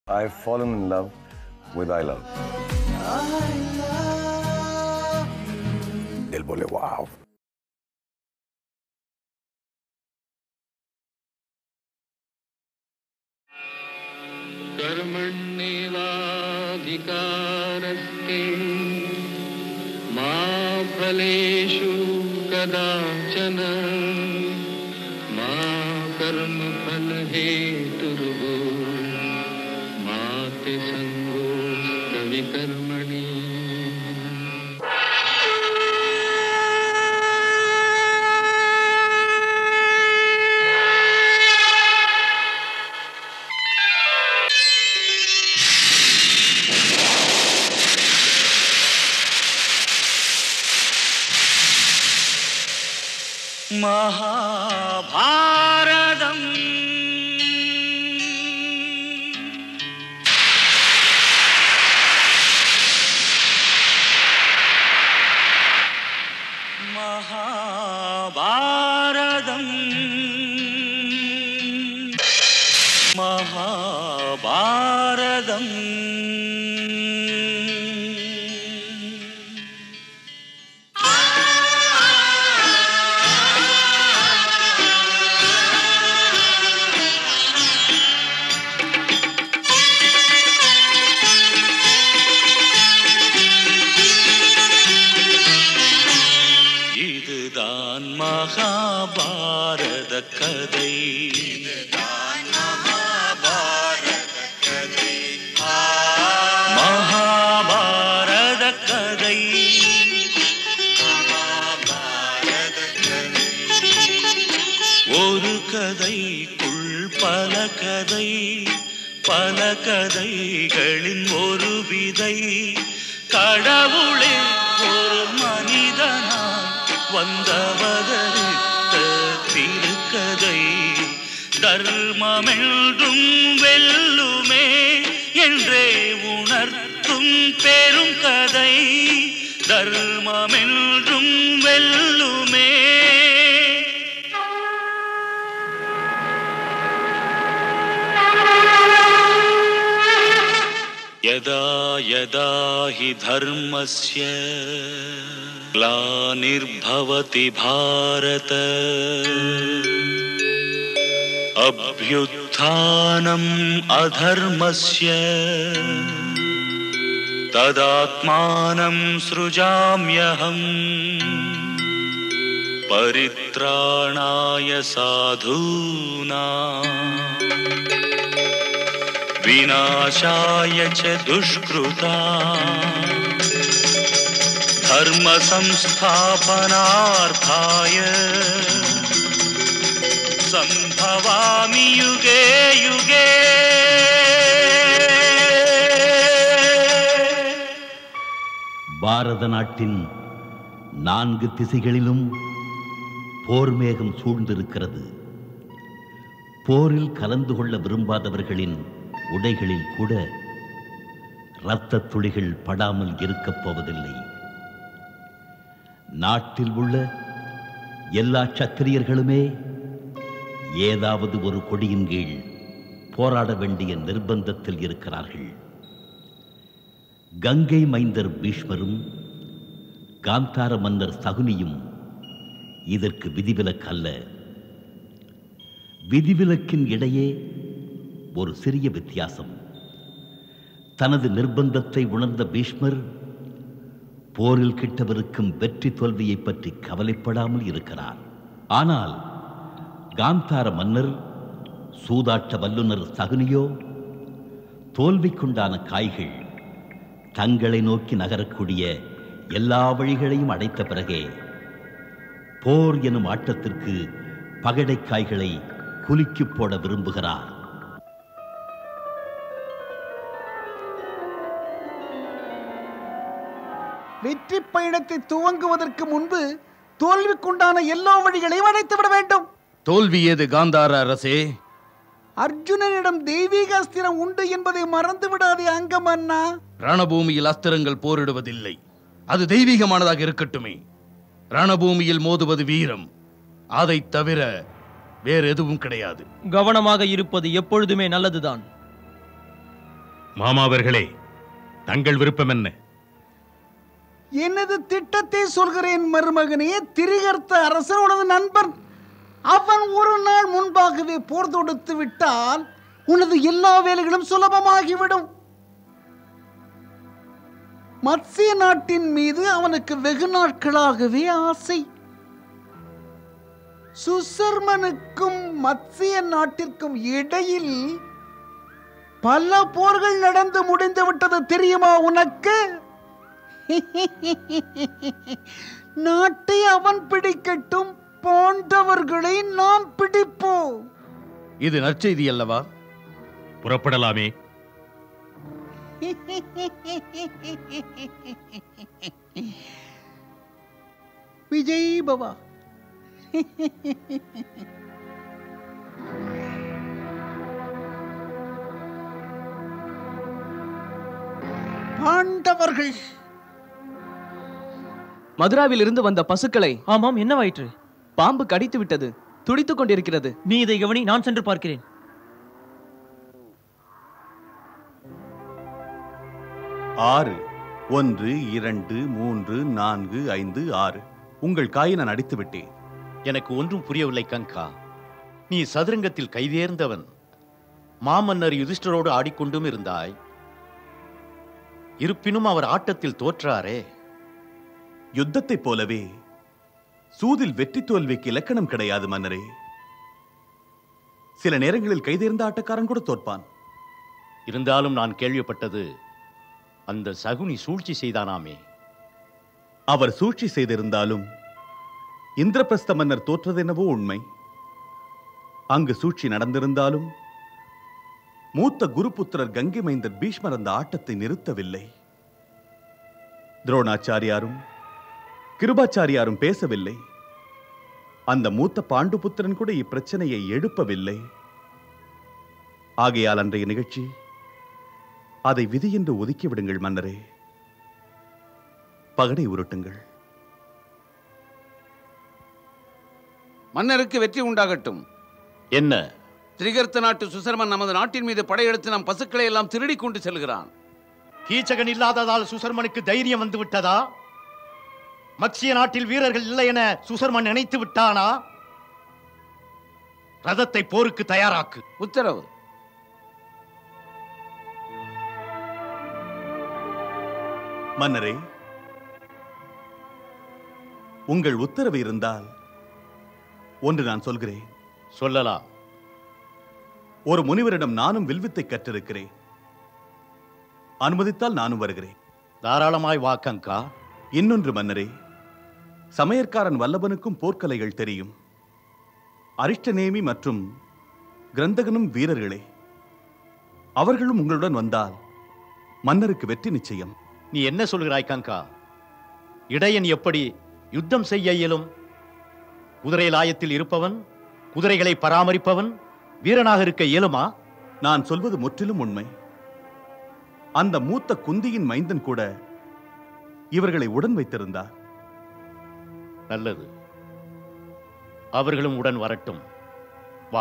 I've fallen in love with I Love. Él बोले wow. कर्मण्येवाधिकारस्ते मा फलेषु कदाचन मा कर्मफलहेतुर्भो मा ते सङ्गोस्तविकर्मणि महाभारतम् महाभारतम् महाभारतम् இதுதான் மகாபாரத கதை மகாபாரத கதை ஒரு கதைக்குள் பல கதை பல கதைகளின் ஒரு விதை கடவுளே ஒரு மனிதனாய் வந்தவதரித்த திருக்கதை தர்மமென்றும் வெல்லுமே என்றே உணர்த்தும் பெரும் கதை தர்மமென்றும் வெல்லுமே यदा यदा हि धर्मस्य ग्लानिर्भवति भारत अभ्युत्थानम् अधर्मस्य तदात्मानं सृजाम्यहम् परित्राणाय साधूना विनाशाय च दुष्कृता धर्मसंस्थापनार्थाय सम्भवामि युगे युगे பாரத நாட்டின் நான்கு திசைகளிலும் போர் மேகம் சூழ்ந்திருக்கிறது போரில் கலந்து கொள்ள விரும்பாதவர்களின் உடைகளில் கூட இரத்தத் துளிகள் படாமல் இருக்கப் போவதில்லை நாட்டில் உள்ள எல்லா சத்திரியர்களுமே ஏதாவது ஒரு கொடியின் கீழ் போராட வேண்டிய நிர்பந்தத்தில் இருக்கிறார்கள் கங்கை மைந்தர் பீஷ்மரும் காந்தார மன்னர் சகுனியும் இதற்கு விதிவிலக்கு அல்ல விதிவிலக்கின் இடையே ஒரு சிறிய வித்தியாசம் தனது நிர்பந்தத்தை உணர்ந்த பீஷ்மர் போரில் கிட்டவிருக்கும் வெற்றி தோல்வியை பற்றி கவலைப்படாமல் இருக்கிறார் ஆனால் காந்தார மன்னர் சூதாட்ட வல்லுனர் சகுனியோ தோல்விக்குண்டான காய்கள் தங்களை நோக்கி நகரக்கூடிய எல்லா வழிகளையும் அடைத்த பிறகே போர் எனும் ஆட்டத்திற்கு பகடைக்காய்களை குலுக்கிப் போட விரும்புகிறார் வெற்றி பயணத்தை துவங்குவதற்கு முன்பு தோல்விக்குண்டான எல்லா வழிகளையும் அடைத்து விட வேண்டும் தோல்வி ஏது காந்தார அரசே அர்ஜுனனிடம் தெய்வீக அஸ்திரம் உண்டு என்பதை மறந்து விடாதே அங்கமன்னா ரணபூமியில் அஸ்திரங்கள் போரிடுவதில்லை அது தெய்வீகமானதாக இருக்கட்டுமே ரணபூமியில் மோதுவது வீரம் அதைத் தவிர வேறு எதுவும் கிடையாது கவனமாக இருப்பது எப்பொழுதுமே நல்லதுதான் மாமாவர்களே தங்கள் விருப்பம் என்ன எனது திட்டத்தை சொல்கிறேன் மருமகனே திரிகர்த்த அரசன் உனது நண்பன் அவன் ஒரு நாள் முன்பாகவே போர் தொடுத்து விட்டால் உனது எல்லா வேலைகளும் சுலபமாகிவிடும் மத்சிய நாட்டின் மீது அவனுக்கு வெகு நாட்களாகவே ஆசை சுசர்மனுக்கும் மத்சிய நாட்டிற்கும் இடையில் பல போர்கள் நடந்து முடிந்து விட்டது தெரியுமா உனக்கு நாட்டை அவன் பிடிக்கட்டும் போன்றவர்களை நாம் பிடிப்போம் இது நற்செய்தி அல்லவா புறப்படலாமே விஜய் பவா பாண்டவர்கள் மதுராவில் இருந்து வந்த பசுக்களை ஆமாம் என்னவாயிற்று பாம்பு கடித்து விட்டது துடித்துக் கொண்டிருக்கிறது நீ இதை கவனி நான் சென்று பார்க்கிறேன் ஆறு ஒன்று இரண்டு மூன்று நான்கு ஐந்து ஆறு உங்கள் காயை நான் அடித்து விட்டேன் எனக்கு ஒன்றும் புரியவில்லை கங்கா நீ சதுரங்கத்தில் கைதேர்ந்தவன் மாமன்னர் யுதிஷ்டரோடு ஆடிக்கொண்டும் இருந்தாய் இருப்பினும் அவர் ஆட்டத்தில் தோற்றாரே யுத்தத்தைப் போலவே சூதில் வெற்றி தோல்விக்கு இலக்கணம் கிடையாது மன்னரே சில நேரங்களில் கைதேர்ந்த ஆட்டக்காரன் கூட தோற்பான் இருந்தாலும் நான் கேள்விப்பட்டது அந்த சகுனி சூழ்ச்சி செய்தானாமே அவர் சூழ்ச்சி செய்திருந்தாலும் இந்திரபிரஸ்த மன்னர் தோற்றதென்னவோ உண்மை அங்கு சூழ்ச்சி நடந்திருந்தாலும் மூத்த குருபுத்திரர் கங்கை மைந்தர் பீஷ்மர் அந்த ஆட்டத்தை நிறுத்தவில்லை துரோணாச்சாரியாரும் கிருபாச்சாரியாரும் பேசவில்லை அந்த மூத்த பாண்டுபுத்திரன் கூட இப்பிரச்சனையை எழுப்பவில்லை ஆகையால் அன்றைய நிகழ்ச்சி அதை விதி என்று ஒதுக்கிவிடுங்கள் மன்னரே பகடை உருட்டுங்கள் மன்னருக்கு வெற்றி உண்டாகட்டும் என்ன திரிகர்த்த நாட்டு சுசர்மன் நமது நாட்டின் மீது படையெடுத்து நம் பசுக்களை எல்லாம் திருடி கொண்டு செல்கிறான் கீச்சகன் இல்லாததால் சுசர்மனுக்கு தைரியம் வந்து விட்டதா மத்சிய நாட்டில் வீரர்கள் இல்லை என சுசர்மன் நினைத்து விட்டானா ரதத்தை போருக்கு தயாராக்கு உத்தரவு மன்னரே உங்கள் உத்தரவு இருந்தால் ஒன்று நான் சொல்கிறேன் சொல்லலாம் ஒரு முனிவரிடம் நானும் வில்வித்தை கற்றிருக்கிறேன் அனுமதித்தால் நானும் வருகிறேன் தாராளமாய் வா கங்கா இன்னொன்று மன்னரே சமையற்காரன் வல்லபனுக்கும் போர்க்கலைகள் தெரியும் அரிஷ்டநேமி மற்றும் கிரந்தகனும் வீரர்களே அவர்களும் உங்களுடன் வந்தால் மன்னருக்கு வெற்றி நிச்சயம் நீ என்ன சொல்கிறாய் கங்கா இடையன் எப்படி யுத்தம் செய்ய இயலும் குதிரை லாயத்தில் இருப்பவன் குதிரைகளை பராமரிப்பவன் வீரனாக இருக்க இயலுமா நான் சொல்வது முற்றிலும் உண்மை அந்த மூத்த குந்தியின் மைந்தன் கூட இவர்களை உடன் வைத்திருந்தார் நல்லது அவர்களும் உடன் வரட்டும் வா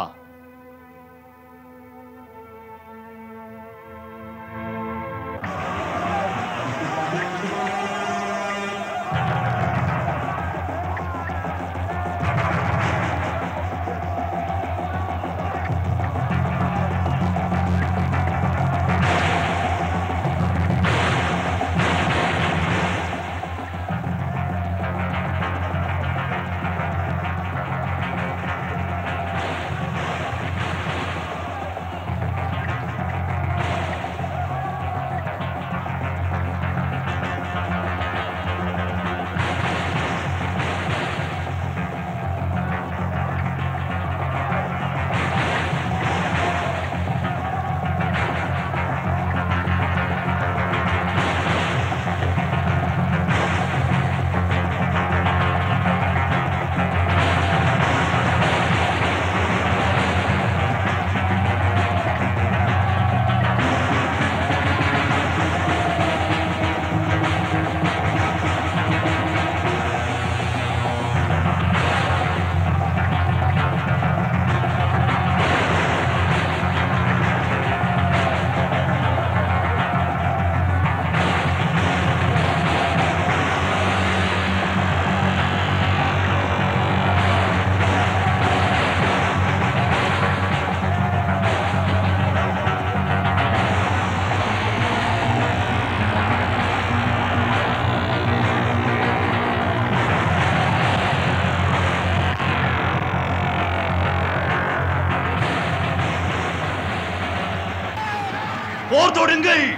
போர் தொடுங்கள்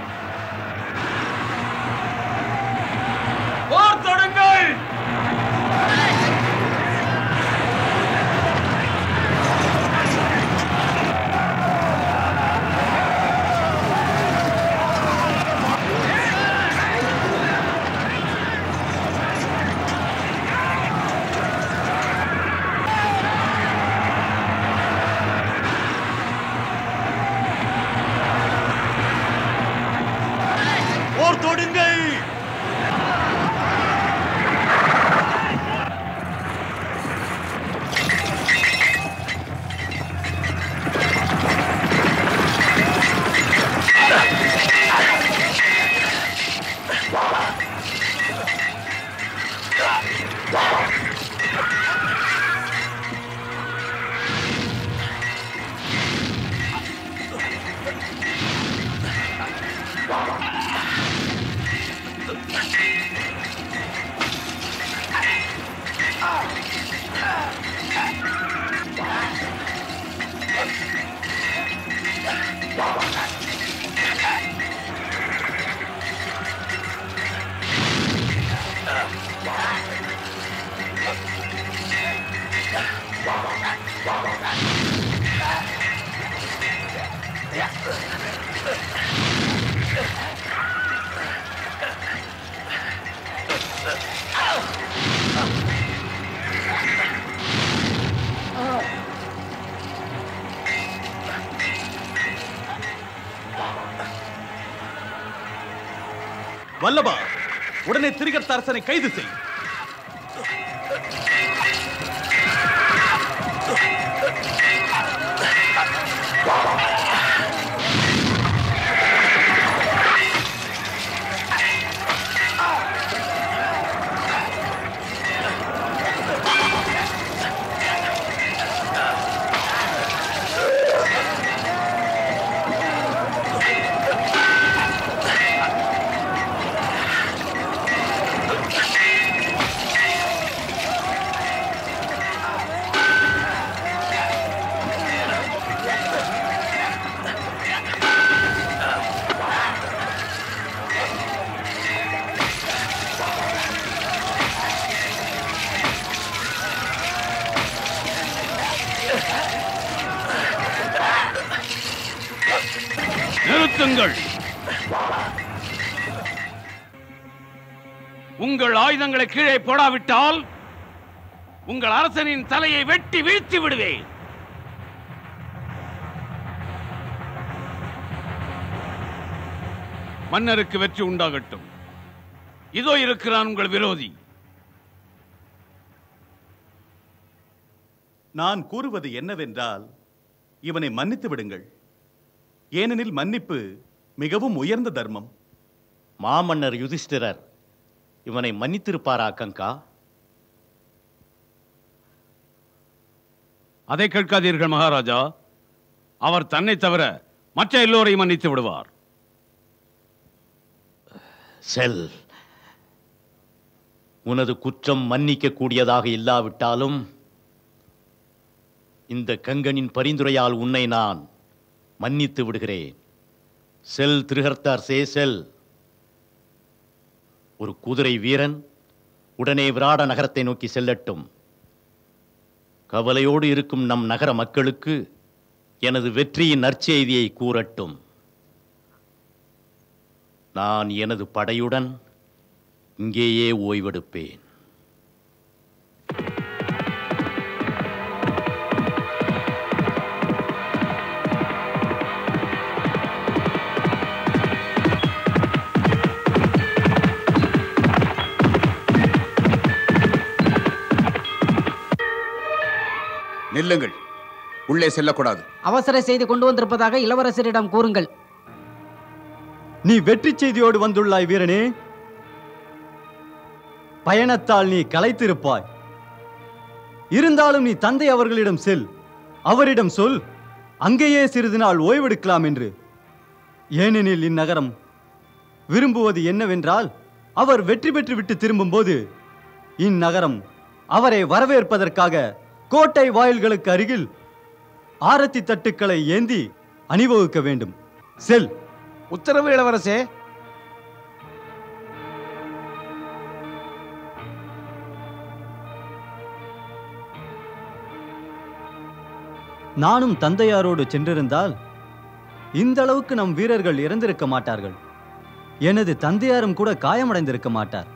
போர் தொடுங்கள் போர் தொடுங்கள் வல்லபா உடனே திரிகர்த்த அரசனை கைது செய் நிறுத்துங்கள் உங்கள் ஆயுதங்களை கீழே போடாவிட்டால் உங்கள் அரசனின் தலையை வெட்டி வீழ்த்தி விடுவேன் மன்னருக்கு வெற்றி உண்டாகட்டும் இதோ இருக்கிறான் உங்கள் விரோதி நான் கூறுவது என்னவென்றால் இவனை மன்னித்து விடுங்கள் ஏனெனில் மன்னிப்பு மிகவும் உயர்ந்த தர்மம் மாமன்னர் யுதிஷ்டிரர் இவனை மன்னித்திருப்பாரா கங்கா அதை கேட்காதீர்கள் மகாராஜா அவர் தன்னை தவிர மற்ற எல்லோரையும் மன்னித்து விடுவார் செல் உனது குற்றம் மன்னிக்க கூடியதாக இல்லாவிட்டாலும் இந்த கங்கனின் பரிந்துரையால் உன்னை நான் மன்னித்து விடுகிறேன் செல் திருஹர்த்தார் சே செல் ஒரு குதிரை வீரன் உடனே விராட நகரத்தை நோக்கி செல்லட்டும் கவலையோடு இருக்கும் நம் நகர மக்களுக்கு எனது வெற்றியின் நற்செய்தியை கூறட்டும் நான் எனது படையுடன் இங்கேயே ஓய்வெடுப்பேன் நில்லுங்கள் உள்ளே செல்லக்கூடாது அவசர செய்தி கொண்டு வந்திருப்பதாக இளவரசரிடம் கூறுங்கள் நீ வெற்றி செய்தியோடு வந்துள்ளாய் வீரனே பயணத்தால் நீ களைத்திருப்பாய் இருந்தாலும் நீ தந்தை அவர்களிடம் செல் அவரிடம் சொல் அங்கேயே சிறிது நாள் ஓய்வெடுக்கலாம் என்று ஏனெனில் இந்நகரம் விரும்புவது என்னவென்றால் அவர் வெற்றி பெற்று விட்டு திரும்பும்போது இந்நகரம் அவரை வரவேற்பதற்காக கோட்டை வாயில்களுக்கு அருகில் ஆரத்தி தட்டுக்களை ஏந்தி அணிவகுக்க வேண்டும் செல் உத்தரவு இளவரசே நானும் தந்தையாரோடு சென்றிருந்தால் இந்த அளவுக்கு நம் வீரர்கள் இறந்திருக்க மாட்டார்கள் எனது தந்தையாரும் கூட காயமடைந்திருக்க மாட்டார்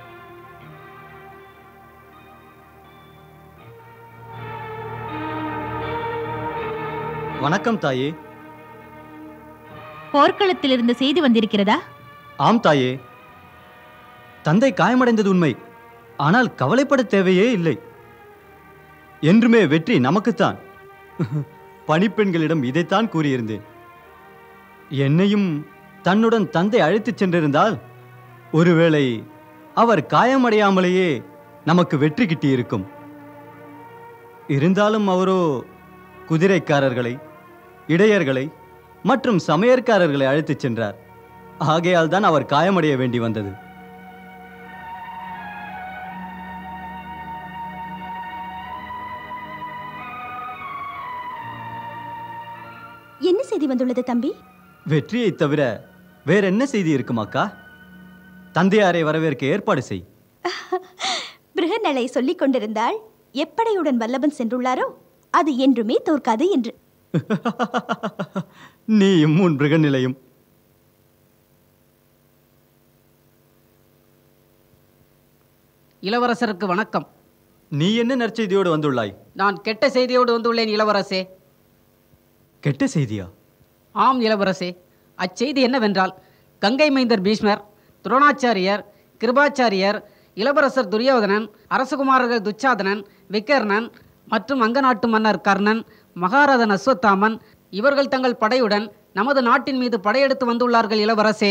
வணக்கம் தாயே போர்க்களத்திலிருந்து செய்தி வந்திருக்கிறதா ஆம் தாயே தந்தை காயமடைந்தது உண்மை ஆனால் கவலைப்பட தேவையே இல்லை என்றுமே வெற்றி நமக்குத்தான் பணிப்பெண்களிடம் இதைத்தான் கூறியிருந்தேன் என்னையும் தன்னுடன் தந்தை அழைத்துச் சென்றிருந்தால் ஒருவேளை அவர் காயமடையாமலேயே நமக்கு வெற்றி கிட்டியிருக்கும் இருந்தாலும் அவரோ குதிரைக்காரர்களை இடையர்களை மற்றும் சமையற்காரர்களை அழைத்துச் சென்றார் ஆகையால் தான் அவர் காயமடைய வேண்டி வந்தது என்ன செய்தி வந்துள்ளது தம்பி வெற்றியை தவிர வேற என்ன செய்தி இருக்குமாக்கா தந்தையாரை வரவேற்க ஏற்பாடு செய் பிருகநலை சொல்லிக் கொண்டிருந்தால் எப்படையுடன் வல்லபன் சென்றுள்ளாரோ அது என்றுமே தோற்காது என்று நீயும் உன் நிலையும் இளவரசருக்கு வணக்கம் நீ என்ன நற்செய்தியோடு வந்துள்ளாய் நான் கெட்ட செய்தியோடு வந்துள்ளேன் இளவரசே கெட்ட செய்தியா ஆம் இளவரசே அச்செய்தி என்னவென்றால் கங்கை மைந்தர் பீஷ்மர் துரோணாச்சாரியர் கிருபாச்சாரியர் இளவரசர் துரியோதனன் அரசகுமாரர்கள் துச்சாதனன் விக்கர்ணன் மற்றும் அங்க நாட்டு மன்னர் கர்ணன் மகாரதன் அஸ்வத்தாமன் இவர்கள் தங்கள் படையுடன் நமது நாட்டின் மீது படையெடுத்து வந்துள்ளார்கள் இளவரசே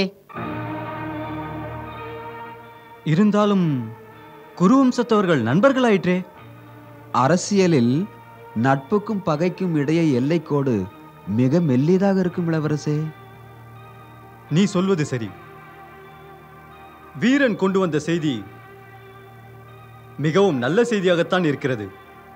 இருந்தாலும் குருவம்சத்தவர்கள் நண்பர்களாயிற்றே அரசியலில் நட்புக்கும் பகைக்கும் இடையே எல்லைக்கோடு மிக மெல்லியதாக இருக்கும் இளவரசே நீ சொல்வது சரி வீரன் கொண்டு வந்த செய்தி மிகவும் நல்ல செய்தியாகத்தான் இருக்கிறது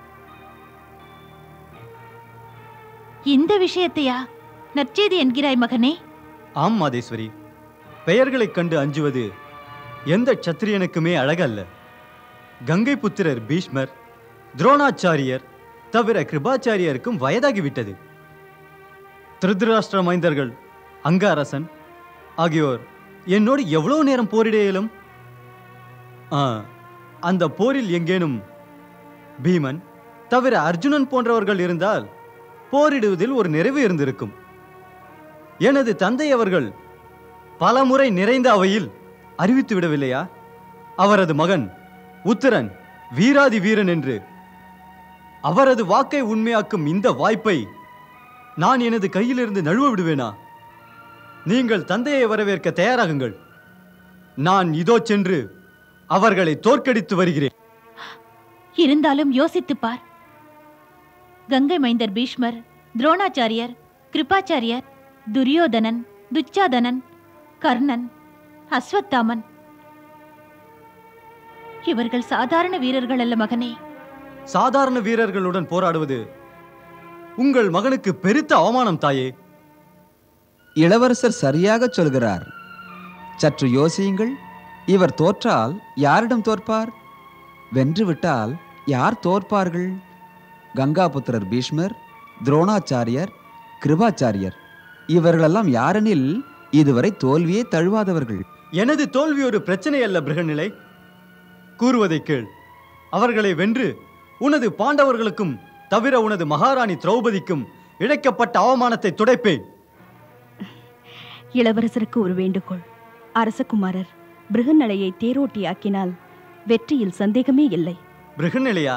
இந்த விஷயத்தையா நற்செய்தி என்கிறாய் மகனே ஆம் மாதேஸ்வரி பெயர்களைக் கண்டு அஞ்சுவது எந்த சத்திரியனுக்குமே அழகல்ல கங்கை புத்திரர் பீஷ்மர் துரோணாச்சாரியர் தவிர கிருபாச்சாரியருக்கும் வயதாகிவிட்டது திருதராஷ்டிர மைந்தர்கள் அங்காரசன் ஆகியோர் என்னோடு எவ்வளவு நேரம் போரிட இயலும் ஆ, அந்த போரில் எங்கேனும் பீமன் தவிர அர்ஜுனன் போன்றவர்கள் இருந்தால் போரிடுவதில் ஒரு நிறைவு இருந்திருக்கும் எனது தந்தை அவர்கள் பலமுறை நிறைந்த அவையில் அறிவித்து விடவில்லையா அவரது மகன் உத்திரன் வீராதி வீரன் என்று அவரது வாக்கை உண்மையாக்கும் இந்த வாய்ப்பை நான் எனது கையிலிருந்து நழுவ விடுவேனா நீங்கள் தந்தையை வரவேற்க தயாராகுங்கள் நான் இதோ சென்று அவர்களை தோற்கடித்து வருகிறேன் இருந்தாலும் யோசித்துப் பார் கங்கை மைந்தர் பீஷ்மர் துரோணாச்சாரியர் கிருபாச்சாரியர் துரியோதனன் துச்சாதனன் கர்ணன் அஸ்வத்தாமன் இவர்கள் சாதாரண வீரர்கள் அல்ல மகனே சாதாரண வீரர்களுடன் போராடுவது உங்கள் மகனுக்கு பெருத்த அவமானம் தாயே இளவரசர் சரியாக சொல்கிறார் சற்று யோசியுங்கள் இவர் தோற்றால் யாரிடம் தோற்பார் வென்றுவிட்டால் யார் தோற்பார்கள் கங்காபுத்திரர் பீஷ்மர் துரோணாச்சாரியர் கிருபாச்சாரியர் இவர்களெல்லாம் யாரெனில் இதுவரை தோல்வியே தழுவாதவர்கள் எனது தோல்வி ஒரு பிரச்சனை அல்ல பிருகநிலை கூறுவதை கேள் அவர்களை வென்று உனது பாண்டவர்களுக்கும் தவிர உனது மகாராணி திரௌபதிக்கும் இழைக்கப்பட்ட அவமானத்தை துடைப்பேன் இளவரசருக்கு ஒரு வேண்டுகோள் அரசகுமாரர் பிருகநலையை தேரோட்டியாக்கினால் வெற்றியில் சந்தேகமே இல்லை பிருகநிலையா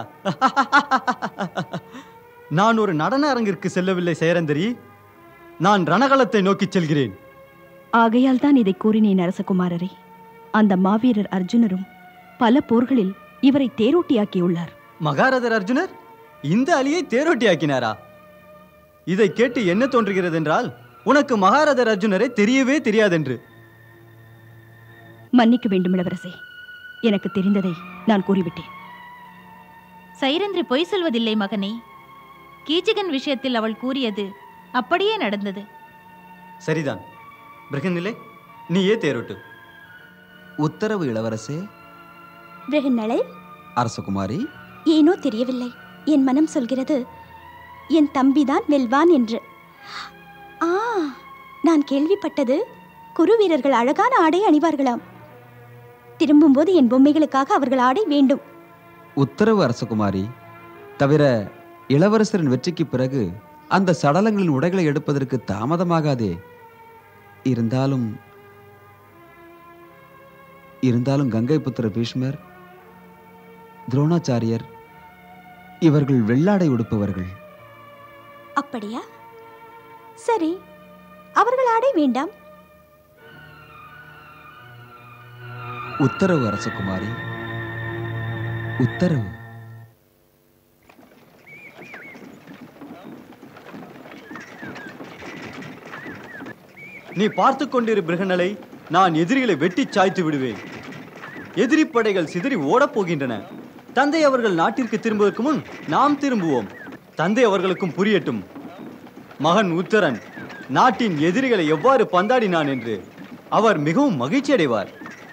நான் ஒரு நடன அரங்கிற்கு செல்லவில்லை சேரந்தரி நான் ரணகளத்தை நோக்கிச் செல்கிறேன் ஆகையால் தான் இதை கூறினேன் அரசகுமாரரே அந்த மாவீரர் அர்ஜுனரும் பல போர்களில் இவரை தேரோட்டியாக்கியுள்ளார் மகாரதர் அர்ஜுனர் இந்த அலியை தேரோட்டியாக்கினாரா இதை கேட்டு என்ன தோன்றுகிறது என்றால் உனக்கு மகாரதர் அர்ஜுனரை தெரியவே தெரியாதென்று மன்னிக்க வேண்டும் இளவரசே எனக்கு தெரிந்ததை நான் கூறிவிட்டேன் சைரந்திரி பொய் சொல்வதில்லை மகனே கீச்சகன் விஷயத்தில் அவள் கூறியது அப்படியே நடந்தது சரிதான் பிரகநிலை நீயே தேரோட்டு உத்தரவு இளவரசே பிரகநலை அரசகுமாரி ஏனோ தெரியவில்லை என் மனம் சொல்கிறது என் தம்பிதான் வெல்வான் என்று ஆ நான் கேள்விப்பட்டது குரு வீரர்கள் அழகான ஆடை அணிவார்களாம் திரும்பும்போது என் பொம்மைகளுக்காக அவர்கள் ஆடை வேண்டும் உத்தரவு அரசகுமாரி தவிர இளவரசரின் வெற்றிக்கு பிறகு அந்த சடலங்களின் உடைகளை எடுப்பதற்கு தாமதமாகாதே இருந்தாலும் இருந்தாலும் கங்கை புத்திர பீஷ்மர் துரோணாச்சாரியர் இவர்கள் வெள்ளாடை உடுப்பவர்கள் அப்படியா சரி அவர்கள் ஆடை வேண்டாம் உத்தரவு அரசகுமாரி உத்தரவு நீ பார்த்து கொண்டிரு பிரகநலை நான் எதிரிகளை வெட்டி சாய்த்து விடுவேன் எதிரி படைகள் சிதறி ஓடப் போகின்றன தந்தை அவர்கள் நாட்டிற்கு திரும்புவதற்கு முன் நாம் திரும்புவோம் தந்தை அவர்களுக்கும் புரியட்டும் மகன் உத்தரன் நாட்டின் எதிரிகளை எவ்வாறு பந்தாடினான் என்று அவர் மிகவும் மகிழ்ச்சி அடைவார்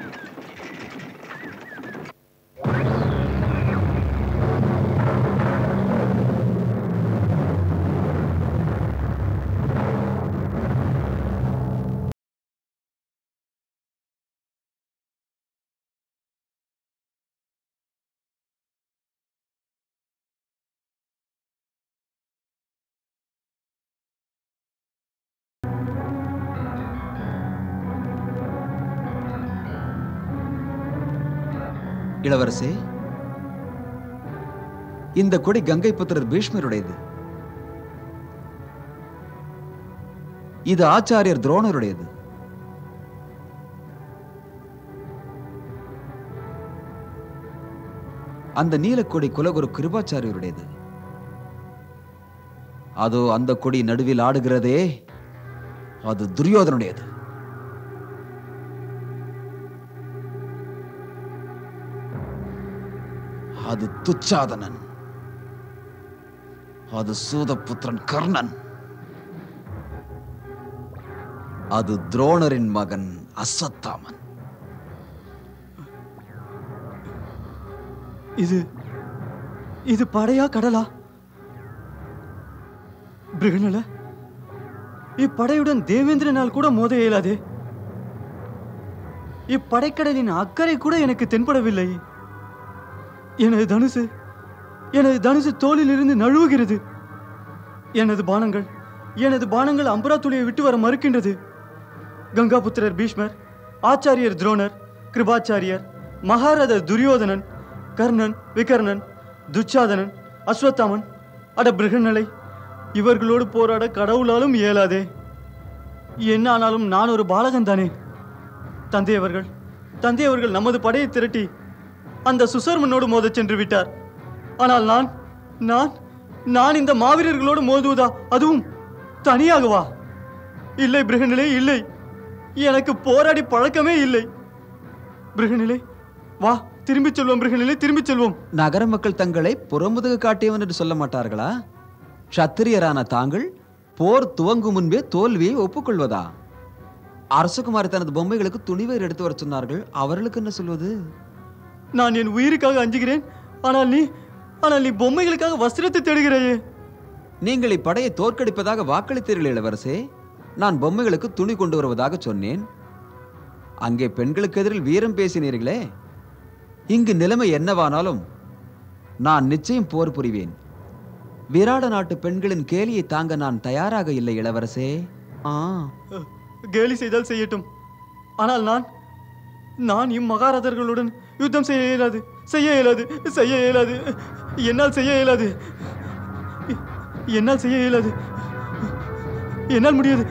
இளவரசே இந்த கொடி கங்கை புத்திரர் பீஷ்மருடையது இது ஆச்சாரியர் துரோணருடையது அந்த நீலக்கொடி குலகுரு கிருபாச்சாரியருடையது அதோ அந்த கொடி நடுவில் ஆடுகிறதே அது துரியோதனுடையது அது துச்சாதனன் அது சூதபுத்திரன் கர்ணன் அது துரோணரின் மகன் அஸ்வத்தாமன் இது இது படையா கடலா பிருகநல இப்படையுடன் தேவேந்திரனால் கூட மோத இயலாதே இப்படைக்கடலின் அக்கறை கூட எனக்கு தென்படவில்லை எனது தனுசு எனது தனுசு தோளில் இருந்து நழுவுகிறது எனது பானங்கள் எனது பானங்கள் அம்பரா துளியை விட்டு வர மறுக்கின்றது கங்காபுத்திரர் பீஷ்மர் ஆச்சாரியர் துரோணர் கிருபாச்சாரியர் மகாரதர் துரியோதனன் கர்ணன் விகர்ணன் துச்சாதனன் அஸ்வத்தாமன் அட பிருகநலை இவர்களோடு போராட கடவுளாலும் இயலாதே என்ன ஆனாலும் நான் ஒரு பாலகன் தானே தந்தை அவர்கள் தந்தை அவர்கள் நமது படையை திரட்டி அந்த சுசர்மனோடு மோதச் சென்று விட்டார் ஆனால் நான் நான் நான் இந்த மாவீரர்களோடு மோதுவதா அதுவும் தனியாகவா இல்லை பிருகநிலை இல்லை எனக்கு போராடி பழக்கமே இல்லை பிருகநிலை வா திரும்பிச் செல்வோம் பிருகநிலை திரும்பிச் செல்வோம் நகர மக்கள் தங்களை புறமுதுகு காட்டியவன் என்று சொல்ல மாட்டார்களா சத்திரியரான தாங்கள் போர் துவங்கும் முன்பே தோல்வியை ஒப்புக்கொள்வதா அரசகுமாரி தனது பொம்மைகளுக்கு துணிவர் எடுத்து வர சொன்னார்கள் அவர்களுக்கு என்ன சொல்வது நான் என் உயிருக்காக அஞ்சுகிறேன் ஆனால் நீ ஆனால் நீ பொம்மைகளுக்காக வஸ்திரத்தை தேடுகிறாயே நீங்கள் இப்படையை தோற்கடிப்பதாக வாக்களித்தீர்கள் இளவரசே நான் பொம்மைகளுக்கு துணி கொண்டு வருவதாக சொன்னேன் அங்கே பெண்களுக்கு எதிரில் வீரம் பேசினீர்களே இங்கு நிலைமை என்னவானாலும் நான் நிச்சயம் போர் புரிவேன் விராட நாட்டு பெண்களின் கேலியை தாங்க நான் தயாராக இல்லை இளவரசே ஆ கேலி செய்தால் செய்யட்டும் ஆனால் நான் நான் இம்மகாராதர்களுடன் யுத்தம் செய்ய இயலாது செய்ய இயலாது செய்ய இயலாது என்னால் செய்ய இயலாது என்னால் செய்ய இயலாது என்னால் முடியாது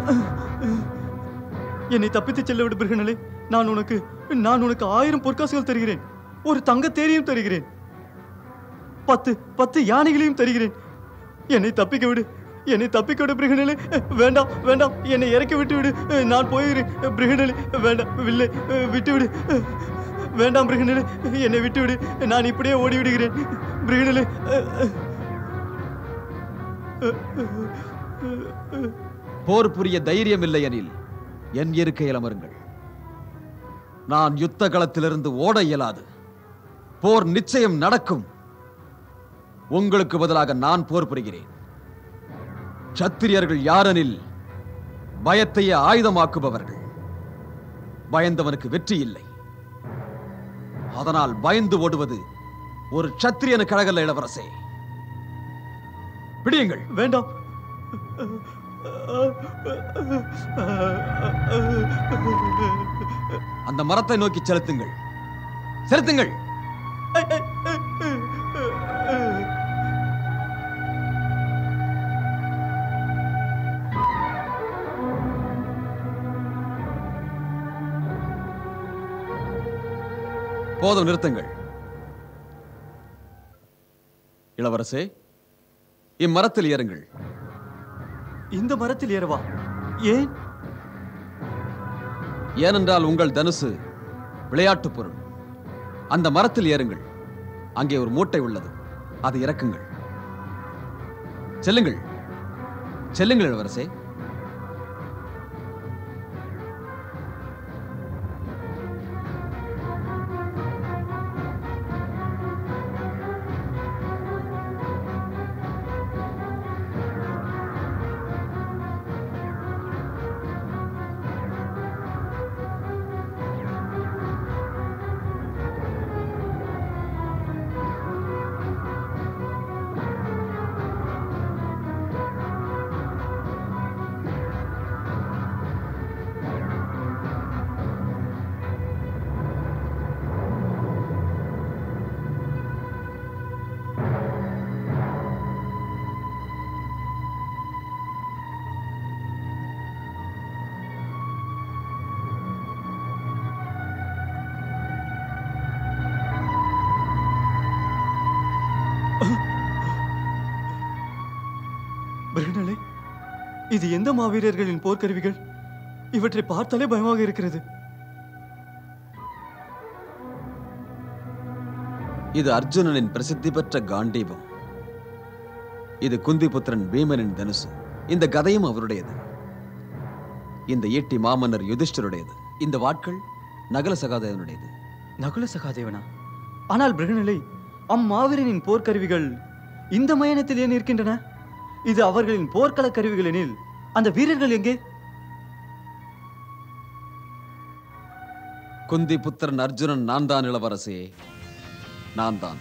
என்னை தப்பித்துச் செல்ல விடு பிருகனலே நான் உனக்கு நான் உனக்கு ஆயிரம் பொற்காசுகள் தருகிறேன் ஒரு தங்க தேரியும் தருகிறேன் பத்து பத்து யானைகளையும் தருகிறேன் என்னை தப்பிக்க விடு என்னை தப்பிக்க விடு பிருகனலே வேண்டாம் வேண்டாம் என்னை இறக்கி விட்டு விடு நான் போகிறேன் பிருகனலே வேண்டாம் வில்லை விட்டு விடு வேண்டாம் பிருகனலே என்னை விட்டு விடு நான் இப்படியே ஓடி விடுகிறேன் பிருகனலே போர் புரிய தைரியம் இல்லை எனில் என் இருக்கையில் அமருங்கள் நான் யுத்த களத்திலிருந்து ஓட இயலாது போர் நிச்சயம் நடக்கும் உங்களுக்கு பதிலாக நான் போர் புரிகிறேன் சத்திரியர்கள் யாரெனில் பயத்தையே ஆயுதமாக்குபவர்கள் பயந்தவனுக்கு வெற்றி இல்லை அதனால் பயந்து ஓடுவது ஒரு சத்திரியனு கழகல்ல இளவரசே பிடியுங்கள் வேண்டாம் அந்த மரத்தை நோக்கி செலுத்துங்கள் செலுத்துங்கள் போதும் நிறுத்துங்கள் இளவரசே இம்மரத்தில் ஏறுங்கள் இந்த மரத்தில் ஏறவா ஏன் ஏனென்றால் உங்கள் தனுசு விளையாட்டுப் பொருள் அந்த மரத்தில் ஏறுங்கள் அங்கே ஒரு மூட்டை உள்ளது அதை இறக்குங்கள் செல்லுங்கள் செல்லுங்கள் இளவரசே பிரகனலே இது எந்த மாவீரர்களின் போர்க்கருவிகள் இவற்றை பார்த்தாலே பயமாக இருக்கிறது இது அர்ஜுனனின் பிரசித்தி பெற்ற காண்டீபம் இது குந்திபுத்திரன் பீமனின் தனுசு இந்த கதையும் அவருடையது இந்த ஈட்டி மாமன்னர் யுதிஷ்டருடையது இந்த வாட்கள் நகல சகாதேவனுடையது நகுல சகாதேவனா ஆனால் பிரகநிலை அம்மாவீரனின் போர்க்கருவிகள் இந்த மயனத்தில் ஏன் இருக்கின்றன இது அவர்களின் போர்க்கள கருவிகள் எனில் அந்த வீரர்கள் எங்கே குந்தி புத்திரன் அர்ஜுனன் நான் தான் இளவரசே நான் தான்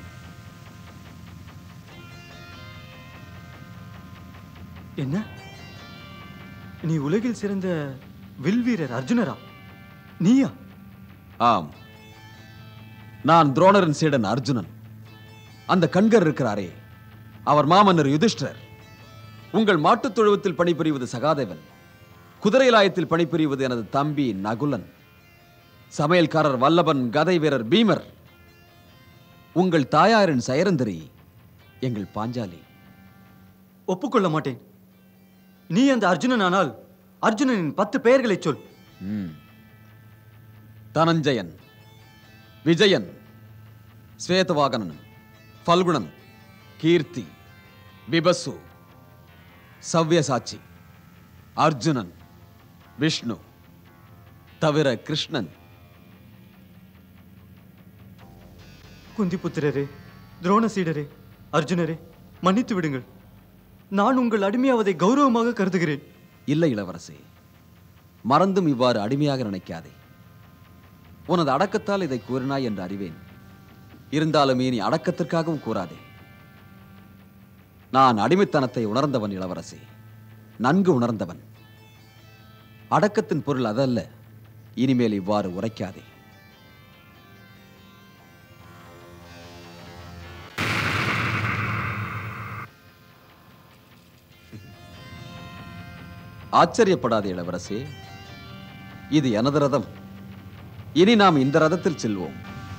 என்ன நீ உலகில் சிறந்த வில் வீரர் அர்ஜுனரா நீயா ஆம் நான் துரோணரின் சீடன் அர்ஜுனன் அந்த கண்கர் இருக்கிறாரே அவர் மாமன்னர் யுதிஷ்டர் உங்கள் மாட்டுத் தொழுவத்தில் பணிபுரிவது சகாதேவன் குதிரைலாயத்தில் பணிபுரிவது எனது தம்பி நகுலன் சமையல்காரர் வல்லபன் கதை வீரர் பீமர் உங்கள் தாயாரின் சயரந்தரி எங்கள் பாஞ்சாலி ஒப்புக்கொள்ள மாட்டேன் நீ அந்த அர்ஜுனன் ஆனால் அர்ஜுனனின் பத்து பெயர்களை சொல் ம். தனஞ்சயன் விஜயன் ஸ்வேதவாகனன் பல்குணன் கீர்த்தி பிபசு சவ்யசாச்சி அர்ஜுனன் விஷ்ணு தவிர கிருஷ்ணன் குந்திபுத்திரரே துரோணசீடரே அர்ஜுனரே மன்னித்து விடுங்கள் நான் உங்கள் அடிமையாவதை கௌரவமாக கருதுகிறேன் இல்லை இளவரசே மறந்தும் இவ்வாறு அடிமையாக நினைக்காதே உனது அடக்கத்தால் இதை கூறினாய் என்று அறிவேன் இருந்தாலும் இனி அடக்கத்திற்காகவும் கூறாதே நான் அடிமைத்தனத்தை உணர்ந்தவன் இளவரசே நன்கு உணர்ந்தவன் அடக்கத்தின் பொருள் அதல்ல இனிமேல் இவ்வாறு உரைக்காதே ஆச்சரியப்படாதே இளவரசே இது எனது ரதம் இனி நாம் இந்த ரதத்தில் செல்வோம்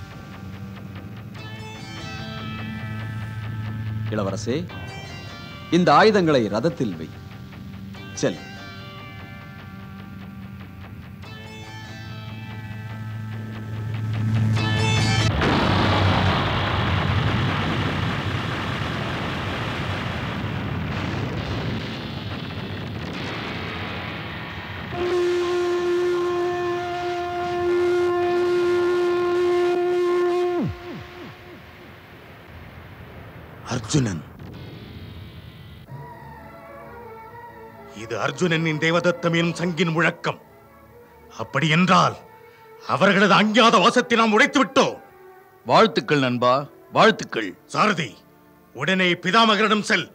இளவரசே இந்த ஆயுதங்களை ரதத்தில் வை செல் அர்ஜுனன் இது அர்ஜுனனின் தேவதத்தம் எனும் சங்கின் முழக்கம் அப்படி என்றால் அவர்களது அஞ்ஞாத வாசத்தை நாம் உடைத்து விட்டோம் வாழ்த்துக்கள் நண்பா வாழ்த்துக்கள் சாரதி உடனே பிதாமகரிடம் செல்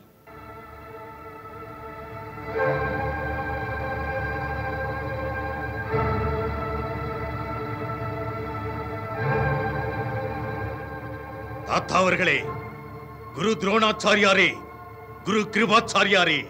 தாத்தா அவர்களே குரு துரோணாச்சாரியாரே குரு கிருபாச்சாரியாரே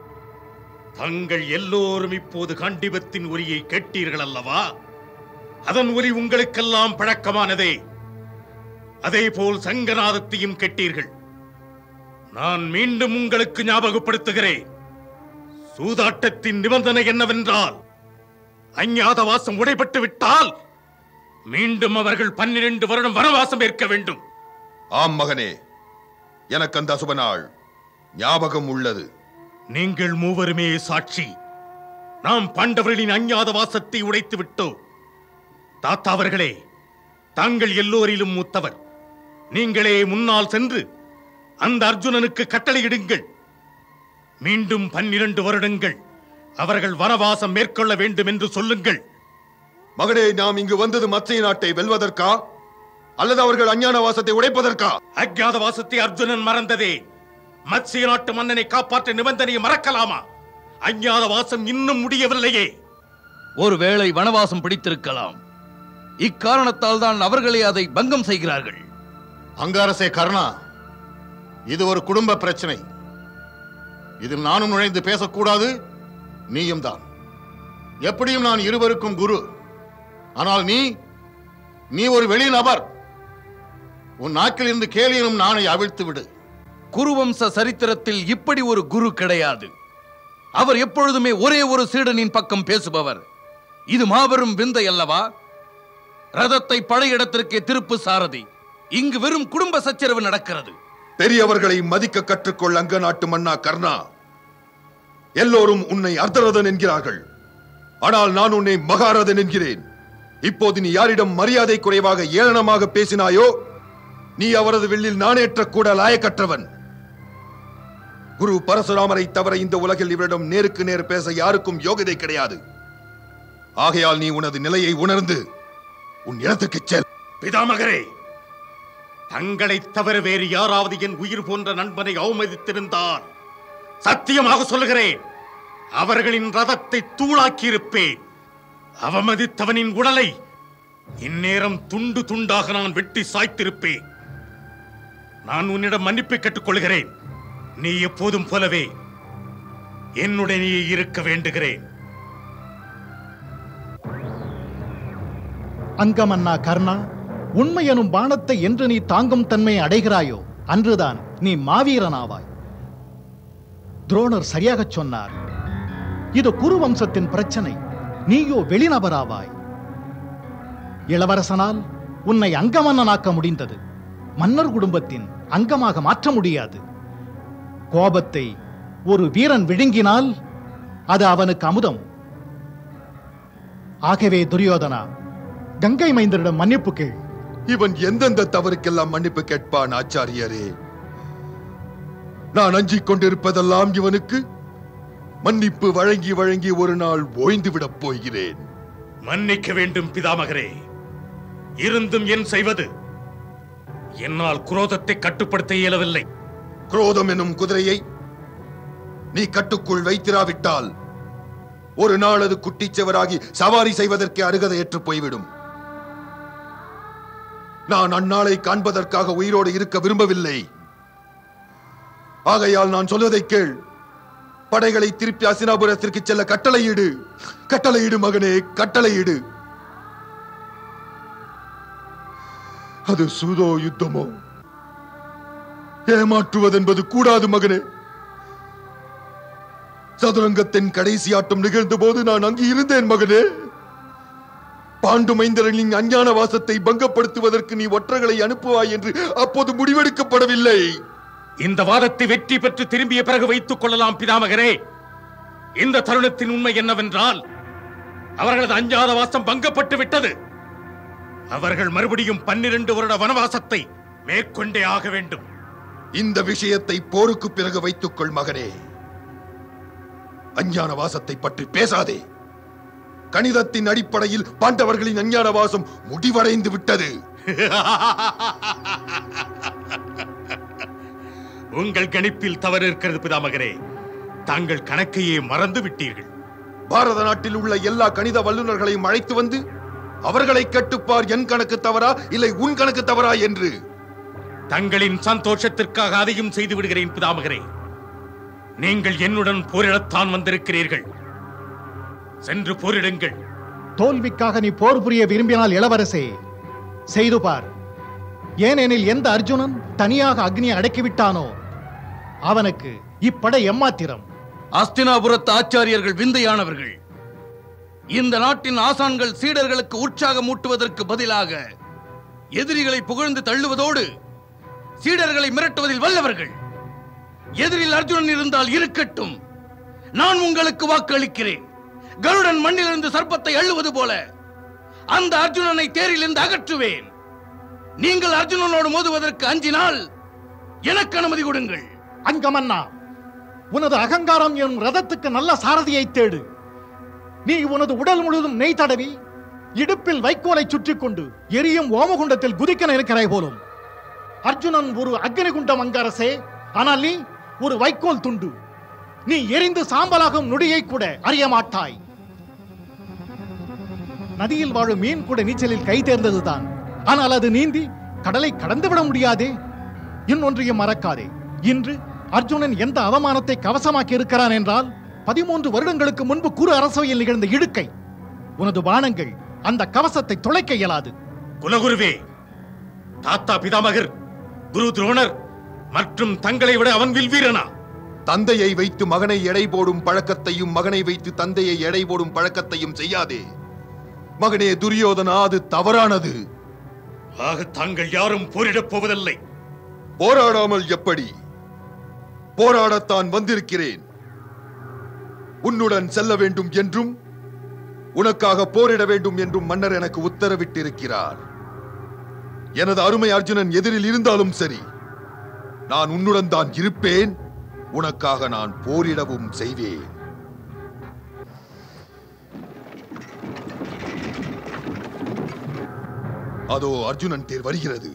தங்கள் எல்லோரும் இப்போது காண்டிபத்தின் ஒலியை கேட்டீர்கள் அல்லவா அதன் ஒலி உங்களுக்கெல்லாம் பழக்கமானதே அதே போல் சங்கநாதத்தையும் கேட்டீர்கள் நான் மீண்டும் உங்களுக்கு ஞாபகப்படுத்துகிறேன் சூதாட்டத்தின் நிபந்தனை என்னவென்றால் அஞ்ஞாத வாசம் உடைபட்டு விட்டால் மீண்டும் அவர்கள் பன்னிரண்டு வருடம் வனவாசம் ஏற்க வேண்டும் ஆம் மகனே எனக்கு அந்த அசுப நாள் ஞாபகம் உள்ளது நீங்கள் மூவருமே சாட்சி நாம் பாண்டவர்களின் அஞ்ஞாத வாசத்தை உடைத்து விட்டோம் தாத்தா அவர்களே தாங்கள் எல்லோரிலும் மூத்தவர் நீங்களே முன்னால் சென்று அந்த அர்ஜுனனுக்கு கட்டளையிடுங்கள் மீண்டும் பன்னிரண்டு வருடங்கள் அவர்கள் வனவாசம் மேற்கொள்ள வேண்டும் என்று சொல்லுங்கள் மகனே நாம் இங்கு வந்தது மத்திய நாட்டை வெல்வதற்கா அல்லது அவர்கள் அஞ்ஞான வாசத்தை உடைப்பதற்கா அஜ்ஞாத வாசத்தை அர்ஜுனன் மறந்ததே மத்சிய நாட்டு மன்னனை காப்பாற்ற நிபந்தனையை மறக்கலாமா அஞ்ஞாத வாசம் இன்னும் முடியவில்லையே ஒருவேளை வனவாசம் பிடித்திருக்கலாம் இக்காரணத்தால் தான் அவர்களே அதை பங்கம் செய்கிறார்கள் அங்காரசே கருணா இது ஒரு குடும்ப பிரச்சனை இதில் நானும் நுழைந்து பேசக்கூடாது நீயும் தான் எப்படியும் நான் இருவருக்கும் குரு ஆனால் நீ நீ ஒரு வெளிநபர் உன் நாக்கில் இருந்து கேலியனும் நானை அவிழ்த்து விடு குருவம்ச சரித்திரத்தில் இப்படி ஒரு குரு கிடையாது அவர் எப்பொழுதுமே ஒரே ஒரு சீடனின் பக்கம் பேசுபவர் இது மாபெரும் விந்தை அல்லவா ரதத்தை பழையிடத்திற்கே திருப்பு சாரதி இங்கு வெறும் குடும்ப சச்சரவு நடக்கிறது பெரியவர்களை மதிக்க கற்றுக்கொள் அங்க நாட்டு மன்னா கர்ணா எல்லோரும் உன்னை அர்த்தரதன் என்கிறார்கள் ஆனால் நான் உன்னை மகாரதன் என்கிறேன் இப்போது நீ யாரிடம் மரியாதை குறைவாக ஏளனமாக பேசினாயோ நீ அவரது வில்லில் நாணேற்ற கூட லாயக்கற்றவன் குரு பரசுராமரை தவிர இந்த உலகில் இவரிடம் நேருக்கு நேர் பேச யாருக்கும் யோகிதை கிடையாது ஆகையால் நீ உனது நிலையை உணர்ந்து உன் இடத்துக்கு செல் பிதாமகரே தங்களைத் தவிர வேறு யாராவது என் உயிர் போன்ற நண்பனை அவமதித்திருந்தால் சத்தியமாக சொல்லுகிறேன் அவர்களின் ரதத்தை தூளாக்கியிருப்பேன் அவமதித்தவனின் உடலை இந்நேரம் துண்டு துண்டாக நான் வெட்டி சாய்த்திருப்பேன் நான் உன்னிடம் மன்னிப்பு கேட்டுக்கொள்கிறேன் நீ எப்போதும் போலவே என்னுடனே இருக்க வேண்டுகிறேன் அங்கமன்னா கர்ணா உண்மை எனும் பானத்தை என்று நீ தாங்கும் தன்மை அடைகிறாயோ அன்றுதான் நீ மாவீரனாவாய் துரோணர் சரியாகச் சொன்னார் இது குரு வம்சத்தின் பிரச்சனை நீயோ வெளிநபராவாய் இளவரசனால் உன்னை அங்கமன்னனாக்க முடிந்தது மன்னர் குடும்பத்தின் அங்கமாக மாற்ற முடியாது கோபத்தை ஒரு வீரன் விழுங்கினால் அது அவனுக்கு அமுதம் ஆகவே துரியோதனா கங்கை மைந்தரிடம் மன்னிப்பு கேள் இவன் எந்தெந்த தவறுக்கெல்லாம் மன்னிப்பு கேட்பான் ஆச்சாரியரே நான் அஞ்சிக் கொண்டிருப்பதெல்லாம் இவனுக்கு மன்னிப்பு வழங்கி வழங்கி ஒரு நாள் ஓய்ந்து விடப் போகிறேன் மன்னிக்க வேண்டும் பிதாமகரே இருந்தும் என் செய்வது என்னால் குரோதத்தை கட்டுப்படுத்த இயலவில்லை குரோதம் எனும் குதிரையை நீ கட்டுக்குள் வைத்திராவிட்டால் ஒரு நாள் அது குட்டிச்சவராகி சவாரி செய்வதற்கு அருகதையற்று போய்விடும் நான் அந்நாளை காண்பதற்காக உயிரோடு இருக்க விரும்பவில்லை ஆகையால் நான் சொல்வதை கேள் படைகளை திருப்பி அசினாபுரத்திற்கு செல்ல கட்டளையிடு கட்டளையிடு மகனே கட்டளையிடு அது சூதோ யுத்தமோ ஏமாற்றுவதென்பது கூடாது மகனே சதுரங்கத்தின் கடைசி ஆட்டம் நிகழ்ந்த போது நான் அங்கு இருந்தேன் மகனே பாண்டு மைந்தர்களின் அஞ்ஞான வாசத்தை பங்கப்படுத்துவதற்கு நீ ஒற்றர்களை அனுப்புவாய் என்று அப்போது முடிவெடுக்கப்படவில்லை இந்த வாதத்தை வெற்றி பெற்று திரும்பிய பிறகு வைத்துக் கொள்ளலாம் பிதாமகரே இந்த தருணத்தின் உண்மை என்னவென்றால் அவர்களது அஞ்சாத வாசம் பங்கப்பட்டு விட்டது அவர்கள் மறுபடியும் பன்னிரண்டு வருட வனவாசத்தை மேற்கொண்டே ஆக வேண்டும் இந்த விஷயத்தை போருக்கு பிறகு வைத்துக்கொள் மகனே அஞ்ஞான வாசத்தை பற்றி பேசாதே கணிதத்தின் அடிப்படையில் பாண்டவர்களின் அஞ்ஞான வாசம் முடிவடைந்து விட்டது உங்கள் கணிப்பில் தவறு இருக்கிறது பிதாமகரே தாங்கள் கணக்கையே மறந்து விட்டீர்கள் பாரத நாட்டில் உள்ள எல்லா கணித வல்லுநர்களையும் அழைத்து வந்து அவர்களை கட்டுப்பார் என் கணக்கு தவறா இல்லை உன் கணக்கு தவறா என்று தங்களின் சந்தோஷத்திற்காக அதையும் செய்து விடுகிறேன் பிதாமகரே நீங்கள் என்னுடன் போரிடத்தான் வந்திருக்கிறீர்கள் சென்று போரிடுங்கள் தோல்விக்காக நீ போர் புரிய விரும்பினால் இளவரசே செய்து பார் ஏனெனில் எந்த அர்ஜுனன் தனியாக அக்னியை அடக்கிவிட்டானோ அவனுக்கு இப்படை எம்மாத்திரம் அஸ்தினாபுரத்து ஆச்சாரியர்கள் விந்தையானவர்கள் இந்த நாட்டின் ஆசான்கள் சீடர்களுக்கு உற்சாகம் ஊட்டுவதற்கு பதிலாக எதிரிகளை புகழ்ந்து தள்ளுவதோடு சீடர்களை மிரட்டுவதில் வல்லவர்கள் எதிரில் அர்ஜுனன் இருந்தால் இருக்கட்டும் நான் உங்களுக்கு வாக்களிக்கிறேன் கருடன் மண்ணிலிருந்து சர்ப்பத்தை அள்ளுவது போல அந்த அர்ஜுனனை தேரிலிருந்து அகற்றுவேன் நீங்கள் அர்ஜுனனோடு மோதுவதற்கு அஞ்சினால் எனக்கு அனுமதி கொடுங்கள் அங்கமன்னா உனது அகங்காரம் எனும் ரதத்துக்கு நல்ல சாரதியை தேடு நீ உனது உடல் முழுவதும் நெய் தடவி இடுப்பில் வைக்கோலை சுற்றிக் கொண்டு எரியும் ஓமகுண்டத்தில் குதிக்க இருக்கிறாய் போலும் அர்ஜுனன் ஒரு அக்னிகுண்டம் அங்கரசே ஆனால் நீ ஒரு வைக்கோல் துண்டு நீ எரிந்து சாம்பலாகும் நொடியை கூட அறிய மாட்டாய் நதியில் வாழும் மீன் கூட நீச்சலில் கை தேர்ந்ததுதான் ஆனால் அது நீந்தி கடலை கடந்து விட முடியாதே இன்னொன்றையும் மறக்காதே இன்று அர்ஜுனன் எந்த அவமானத்தை கவசமாக்கி இருக்கிறான் என்றால் பதிமூன்று வருடங்களுக்கு முன்பு குரு அரசவையில் நிகழ்ந்த இடுக்கை உனது பானங்கள் அந்த கவசத்தை துளைக்க இயலாது குலகுருவே தாத்தா பிதாமகர் குரு துரோணர் மற்றும் தங்களை விட அவன் வில்வீரனா தந்தையை வைத்து மகனை எடை போடும் பழக்கத்தையும் மகனை வைத்து தந்தையை எடை போடும் பழக்கத்தையும் செய்யாதே மகனே துரியோதனா அது தவறானது ஆக தாங்கள் யாரும் போரிடப் போவதில்லை போராடாமல் எப்படி போராடத்தான் வந்திருக்கிறேன் உன்னுடன் செல்ல வேண்டும் என்றும் உனக்காக போரிட வேண்டும் என்றும் மன்னர் எனக்கு உத்தரவிட்டிருக்கிறார் எனது அருமை அர்ஜுனன் எதிரில் இருந்தாலும் சரி நான் உன்னுடன் தான் இருப்பேன் உனக்காக நான் போரிடவும் செய்வேன் அதோ அர்ஜுனன் தேர் வருகிறது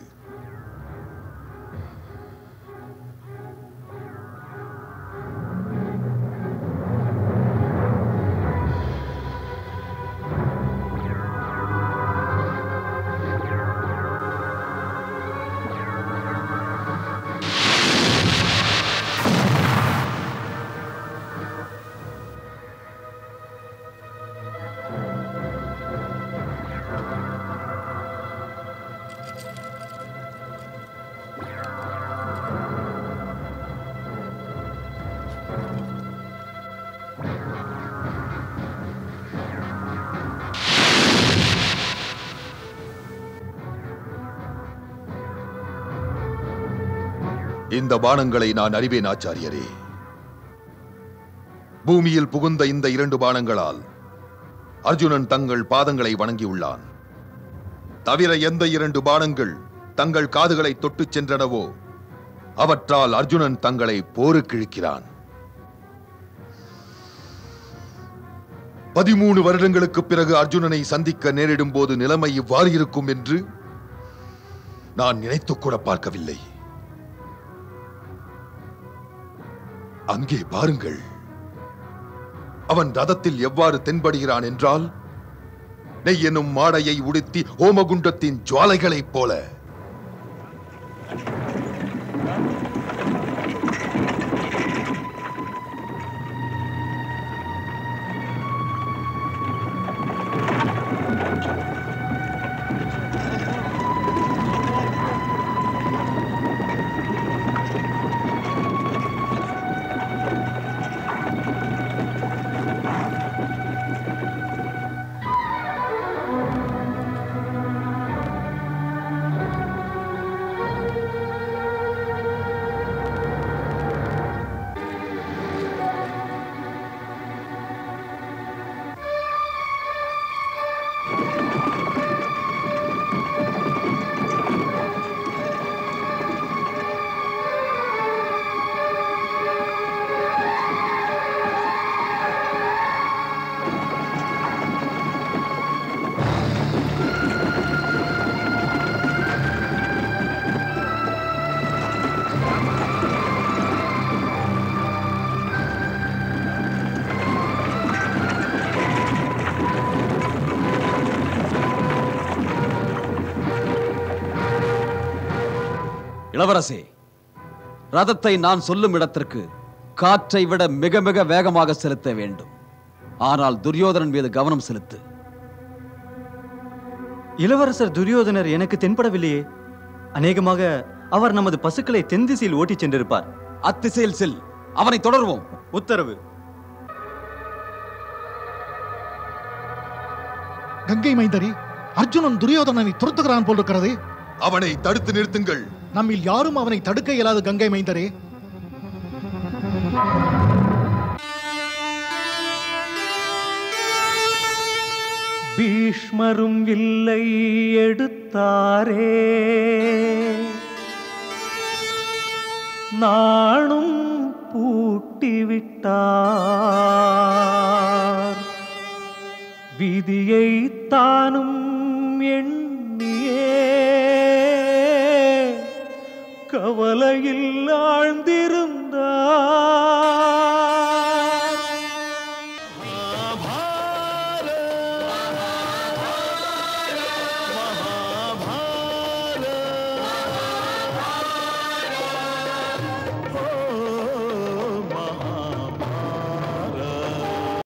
இந்த பானங்களை நான் அறிவேன் ஆச்சாரியரே பூமியில் புகுந்த இந்த இரண்டு பானங்களால் அர்ஜுனன் தங்கள் பாதங்களை வணங்கியுள்ளான் தவிர எந்த இரண்டு பானங்கள் தங்கள் காதுகளை தொட்டுச் சென்றனவோ அவற்றால் அர்ஜுனன் தங்களை போருக்கு இழுக்கிறான் பதிமூணு வருடங்களுக்கு பிறகு அர்ஜுனனை சந்திக்க நேரிடும் போது நிலைமை இவ்வாறு இருக்கும் என்று நான் நினைத்துக் கூட பார்க்கவில்லை அங்கே பாருங்கள் அவன் ரதத்தில் எவ்வாறு தென்படுகிறான் என்றால் நெய் எனும் மாடையை உடுத்தி ஓமகுண்டத்தின் ஜுவாலைகளைப் போல இளவரசே ரதத்தை நான் சொல்லும் இடத்திற்கு காற்றை விட மிக மிக வேகமாக செலுத்த வேண்டும் ஆனால் துரியோதனன் மீது கவனம் செலுத்து இளவரசர் துரியோதனர் எனக்கு தென்படவில்லையே அநேகமாக அவர் நமது பசுக்களை தென் திசையில் ஓட்டிச் சென்றிருப்பார் அத்திசையில் செல் அவனை தொடர்வோம் உத்தரவு கங்கை மைந்தரே அர்ஜுனன் துரியோதனனை துரத்துகிறான் போல் இருக்கிறது அவனை தடுத்து நிறுத்துங்கள் நம்மில் யாரும் அவனை தடுக்க இயலாது கங்கை மைந்தரே பீஷ்மரும் வில்லை எடுத்தாரே நானும் பூட்டிவிட்டார் விதியை தானும் எண்ணியே கவலையில் ஆழ்ந்திருந்தார்